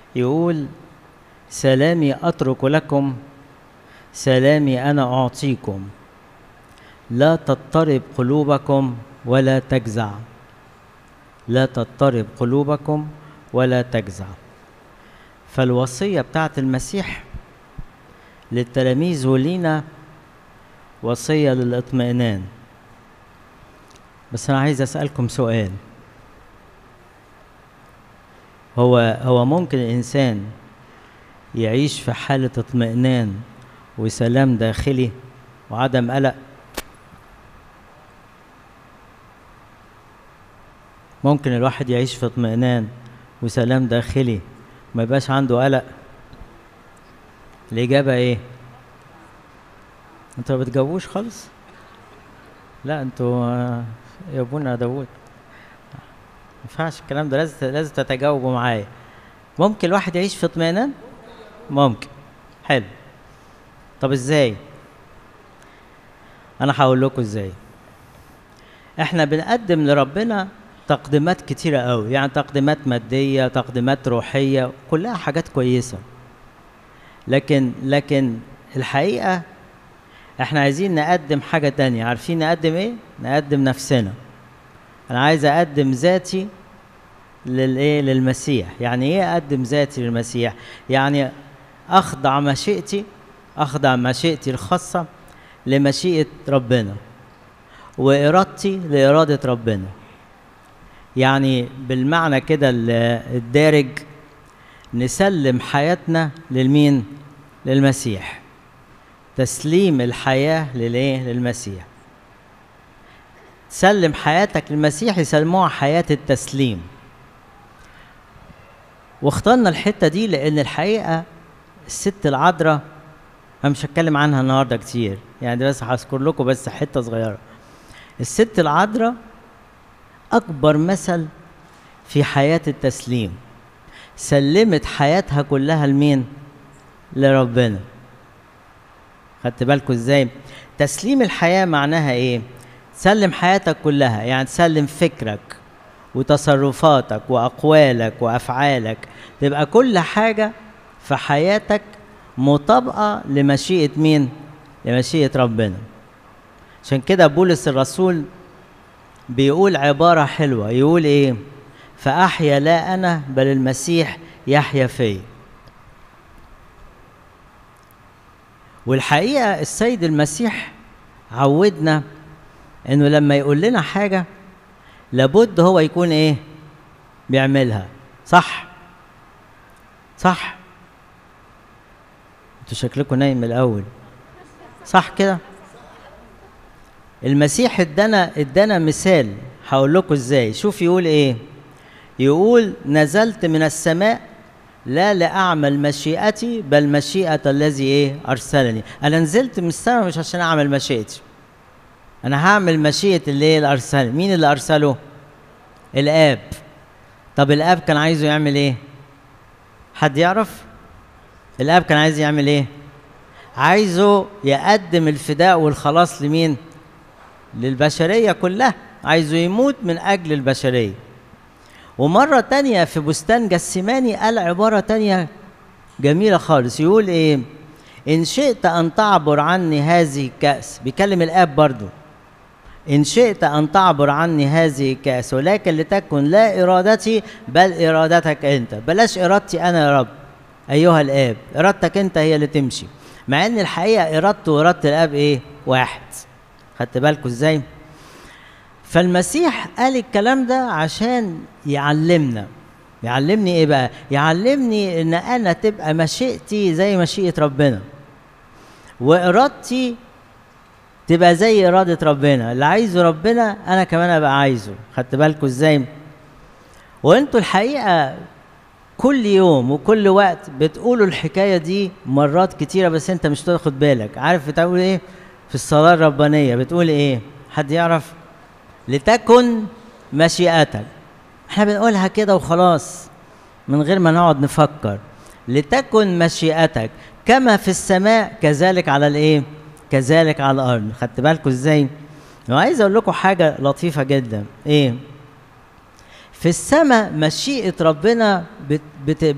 يقول سلامي اترك لكم سلامي انا اعطيكم لا تضطرب قلوبكم ولا تجزع لا تضطرب قلوبكم ولا تجزع فالوصيه بتاعت المسيح للتلاميذ ولينا وصيه للاطمئنان بس انا عايز اسالكم سؤال هو هو ممكن الانسان يعيش في حاله اطمئنان وسلام داخلي وعدم قلق ممكن الواحد يعيش في اطمئنان وسلام داخلي ما يبقاش عنده قلق الإجابة إيه؟ أنتوا ما بتجاوبوش خالص؟ لا أنتوا آه، يا ابونا داوود ما ينفعش الكلام ده لازم لازم تتجاوبوا معايا ممكن الواحد يعيش في اطمئنان؟ ممكن حلو طب ازاي؟ أنا هقول لكم ازاي احنا بنقدم لربنا تقديمات كتيرة قوي يعني تقديمات مادية تقديمات روحية كلها حاجات كويسة لكن لكن الحقيقة احنا عايزين نقدم حاجة تانية عارفين نقدم ايه؟ نقدم نفسنا انا عايز اقدم ذاتي للايه للمسيح يعني ايه اقدم ذاتي للمسيح يعني اخضع مشيئتي اخضع مشيئتي الخاصة لمشيئة ربنا وارادتي لإرادة ربنا يعني بالمعنى كده ال- الدارج نسلم حياتنا للمين للمسيح تسليم الحياة للايه للمسيح تسلم حياتك للمسيح يسلموها حياة التسليم واخترنا الحتة دي لأن الحقيقة الست العذراء أنا مش هتكلم عنها النهاردة كتير يعني بس هذكر لكم بس حتة صغيرة الست العذراء أكبر مثل في حياة التسليم سلمت حياتها كلها لمين؟ لربنا خدت بالكم ازاي؟ تسليم الحياة معناها ايه؟ تسلم حياتك كلها يعني تسلم فكرك وتصرفاتك وأقوالك وأفعالك تبقى كل حاجة في حياتك مطابقة لمشيئة مين؟ لمشيئة ربنا عشان كده بولس الرسول بيقول عبارة حلوة يقول ايه فأحيا لا أنا بل المسيح يحيا فيا والحقيقة السيد المسيح عودنا انه لما يقول لنا حاجة لابد هو يكون ايه بيعملها صح صح انتوا شكلكم نايم من الاول صح كده المسيح ادانا ادانا مثال هقول لكم ازاي شوف يقول ايه يقول نزلت من السماء لا لاعمل مشيئتي بل مشيئه الذي ايه ارسلني انا نزلت من السماء مش عشان اعمل مشيئتي انا هعمل مشيئه اللي ايه اللي ارسلني مين اللي ارسله الاب طب الاب كان عايزه يعمل ايه حد يعرف الاب كان عايز يعمل ايه عايزه يقدم الفداء والخلاص لمين للبشرية كلها عايزه يموت من أجل البشرية ومرة تانية في بستان جسماني قال عبارة تانية جميلة خالص يقول إيه إن شئت أن تعبر عني هذه الكأس بيكلم الآب برضو إن شئت أن تعبر عني هذه الكأس ولكن لتكن لا إرادتي بل إرادتك أنت بلاش إرادتي أنا يا رب أيها الآب إرادتك أنت هي اللي تمشي مع إن الحقيقة إرادته وإرادة الآب إيه واحد خدت بالكم ازاي فالمسيح قال الكلام ده عشان يعلمنا يعلمني ايه بقى يعلمني ان انا تبقى مشيئتي زي مشيئه ربنا وارادتي تبقى زي اراده ربنا اللي عايزه ربنا انا كمان ابقى عايزه خدت بالكم ازاي وانتوا الحقيقه كل يوم وكل وقت بتقولوا الحكايه دي مرات كتيره بس انت مش تاخد بالك عارف بتقول ايه في الصلاة الربانية بتقول ايه؟ حد يعرف؟ لتكن مشيئتك. احنا بنقولها كده وخلاص من غير ما نقعد نفكر. لتكن مشيئتك كما في السماء كذلك على الايه؟ كذلك على الارض. خدت بالكم ازاي؟ وعايز اقول لكم حاجة لطيفة جدا. ايه؟ في السماء مشيئة ربنا بت بت